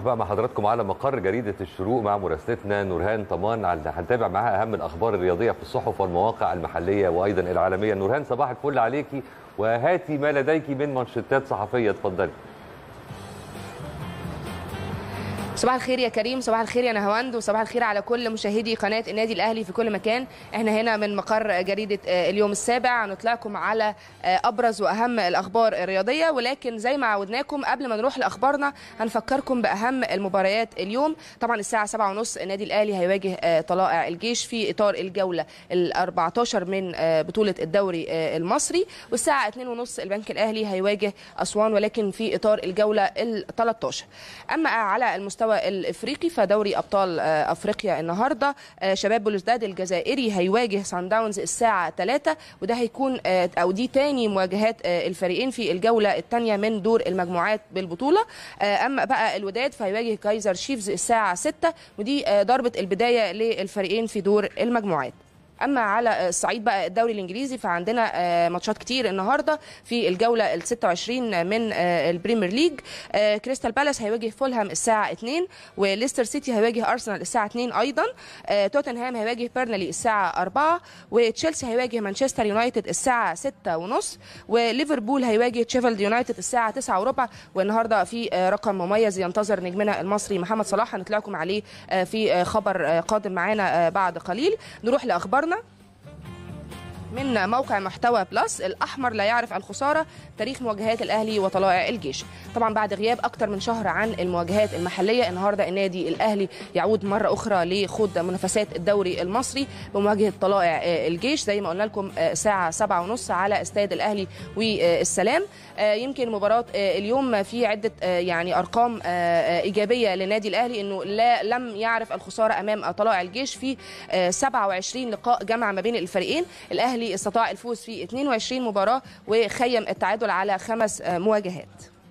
بقى مع حضراتكم على مقر جريدة الشروق مع مراسلتنا نورهان طمان هنتابع معاها أهم الأخبار الرياضية في الصحف والمواقع المحلية وأيضا العالمية نورهان صباح الفل عليكي وهاتي ما لديك من منشطات صحفية اتفضلي صباح الخير يا كريم صباح الخير يا نهاوند وصباح الخير على كل مشاهدي قناه النادي الاهلي في كل مكان احنا هنا من مقر جريده اليوم السابع هنطلعكم على ابرز واهم الاخبار الرياضيه ولكن زي ما عودناكم قبل ما نروح لاخبارنا هنفكركم باهم المباريات اليوم طبعا الساعه 7:30 النادي الاهلي هيواجه طلائع الجيش في اطار الجوله ال 14 من بطوله الدوري المصري والساعه 2:30 البنك الاهلي هيواجه اسوان ولكن في اطار الجوله ال 13 اما على المستوى الافريقي فدوري ابطال افريقيا النهارده شباب بلوزداد الجزائري هيواجه سان داونز الساعه 3 وده هيكون او دي تاني مواجهات الفريقين في الجوله الثانيه من دور المجموعات بالبطوله اما بقى الوداد فهيواجه كايزر شيفز الساعه 6 ودي ضربه البدايه للفريقين في دور المجموعات اما على الصعيد بقى الدوري الانجليزي فعندنا ماتشات كتير النهارده في الجوله ال 26 من البريمير ليج كريستال بالاس هيواجه فولهام الساعه 2 وليستر سيتي هيواجه ارسنال الساعه 2 ايضا توتنهام هيواجه بيرنلي الساعه 4 وتشيلسي هيواجه مانشستر يونايتد الساعه 6 ونص وليفربول هيواجه تشيفيلد يونايتد الساعه 9 وربع والنهارده في رقم مميز ينتظر نجمنا المصري محمد صلاح هنطلعكم عليه في خبر قادم معانا بعد قليل نروح لاخبارنا من موقع محتوى بلس الاحمر لا يعرف الخساره تاريخ مواجهات الاهلي وطلائع الجيش طبعا بعد غياب اكثر من شهر عن المواجهات المحليه النهارده النادي الاهلي يعود مره اخرى لخوض منافسات الدوري المصري بمواجهه طلائع الجيش زي ما قلنا لكم ساعه 7:30 على استاد الاهلي والسلام يمكن مباراه اليوم في عده يعني ارقام ايجابيه للنادي الاهلي انه لا لم يعرف الخساره امام طلائع الجيش في 27 لقاء جمع ما بين الفريقين الاهلي الاهلي استطاع الفوز في 22 مباراه وخيم التعادل على خمس مواجهات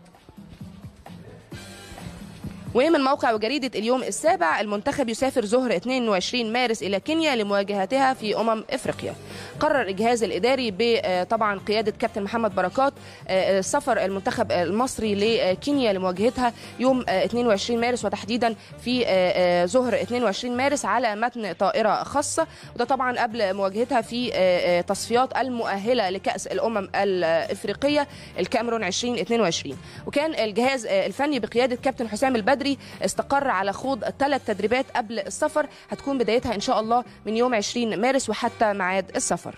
ومن موقع وجريدة اليوم السابع المنتخب يسافر ظهر 22 مارس إلى كينيا لمواجهتها في أمم إفريقيا قرر الجهاز الإداري بطبعا قيادة كابتن محمد بركات سفر المنتخب المصري لكينيا لمواجهتها يوم 22 مارس وتحديدا في ظهر 22 مارس على متن طائرة خاصة وده طبعا قبل مواجهتها في تصفيات المؤهلة لكأس الأمم الإفريقية الكاميرون 2022 وكان الجهاز الفني بقيادة كابتن حسام البدري بدري استقر على خوض ثلاث تدريبات قبل السفر هتكون بدايتها ان شاء الله من يوم 20 مارس وحتى ميعاد السفر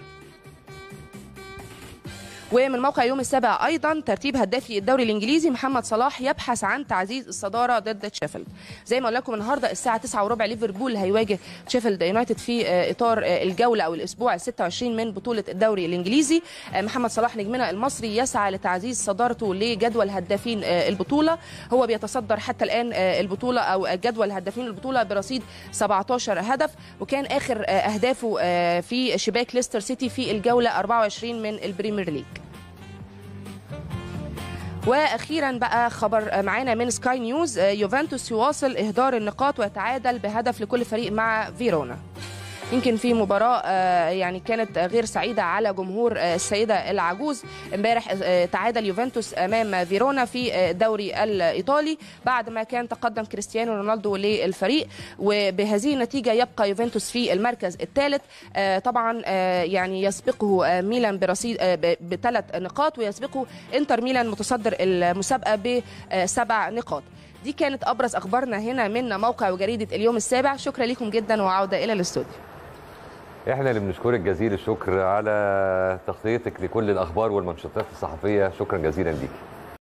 ومن موقع يوم السابع ايضا ترتيب هدافي الدوري الانجليزي محمد صلاح يبحث عن تعزيز الصداره ضد تشيفيلد زي ما قلنا لكم النهارده الساعه 9 وربع ليفربول هيواجه تشيفيلد يونايتد في اطار الجوله او الاسبوع ال 26 من بطوله الدوري الانجليزي محمد صلاح نجمنا المصري يسعى لتعزيز صدارته لجدول هدافين البطوله هو بيتصدر حتى الان البطوله او جدول هدافين البطوله برصيد 17 هدف وكان اخر اهدافه في شباك ليستر سيتي في الجوله 24 من البريمير ليج واخيرا بقى خبر معانا من سكاي نيوز يوفنتوس يواصل اهدار النقاط ويتعادل بهدف لكل فريق مع فيرونا يمكن في مباراة يعني كانت غير سعيدة على جمهور السيدة العجوز امبارح تعادل يوفنتوس أمام فيرونا في الدوري الإيطالي بعد ما كان تقدم كريستيانو رونالدو للفريق وبهذه النتيجة يبقى يوفنتوس في المركز الثالث طبعا يعني يسبقه ميلان برصيد بثلاث نقاط ويسبقه انتر ميلان متصدر المسابقة بسبع نقاط دي كانت أبرز أخبارنا هنا من موقع وجريدة اليوم السابع شكرا لكم جدا وعودة إلى الاستوديو احنا اللي بنشكرك جزيل الشكر على تغطيتك لكل الاخبار والمنشطات الصحفيه شكرا جزيلا ليكي